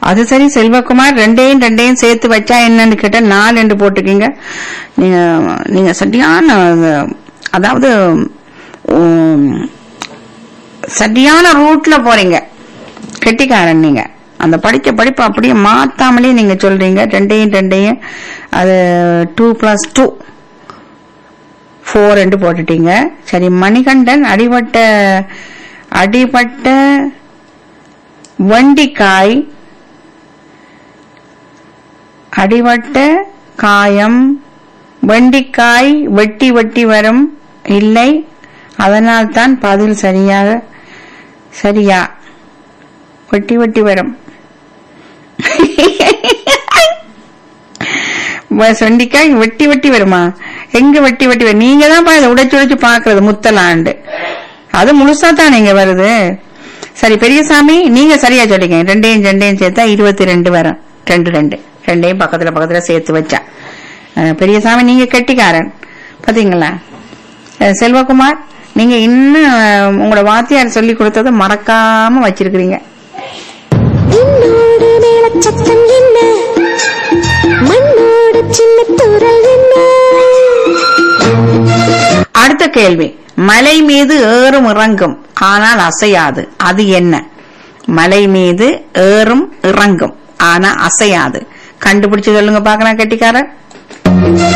அது சரி செல்வகுமார் ரெண்டையும் ரெண்டையும் சேர்த்து வச்சா என்னன்னு கேட்டா நாலு ரெண்டு போட்டுக்கீங்க நீங்க நீங்க சரியான அதாவது உம், சரியான ரூட்ல போறீங்க கெட்டிக்காரன் நீங்க அந்த படிச்ச படிப்பு அப்படியே மாத்தாமலே நீங்க சொல்றீங்க ரெண்டையும் ரெண்டையும் அது டூ பிளஸ் டூ ஃபோர் ரெண்டு போட்டுட்டீங்க சரி மணிகண்டன் அடிபட்ட அடிபட்ட வண்டிக்காய் அடிபட்ட காயம் வெண்டிக்காய் வெட்டி வெட்டி வரும் இல்லை அதனால் தான் பதில் சரியாக சரியா வெட்டி வெட்டி வரும் வ- வெண்டிக்காய் வெட்டி வெட்டி வருமா எங்க வெட்டி வெட்டி வரும் நீங்க தான் இதை உடைச்சு உடைச்சு பாக்குறது முத்தலாண்டு அது முழுசா தான் நீங்க வருது சரி பெரியசாமி நீங்க சரியா சொல்லிங்க ரெண்டையும் ரெண்டையும் சேர்த்தா இருபத்தி ரெண்டு வரும் ரெண்டு ரெண்டு ரெண்டையும் பக்கத்துல பக்கத்துல சேர்த்து வச்சா அஹ், பெரியசாமி நீங்க கெட்டிக்காரன் பாத்தீங்களா அஹ், செல்வகுமார் நீங்க இன்னும் அஹ், உங்களோட வாத்தியார் சொல்லி கொடுத்ததை மறக்காம வச்சிருக்கிறீங்க என்னோடு மேலச்சத்தம் என்ன மண்ணோடு சின்ன தூரல் என்ன அடுத்த கேள்வி மலை மீது ஏறும் இறங்கும் ஆனால் அசையாது அது என்ன மலை மீது ஏறும் இறங்கும் ஆனா அசையாது கண்டுபிடிச்சு சொல்லுங்க பாக்கலாம் கெட்டிக்காரன்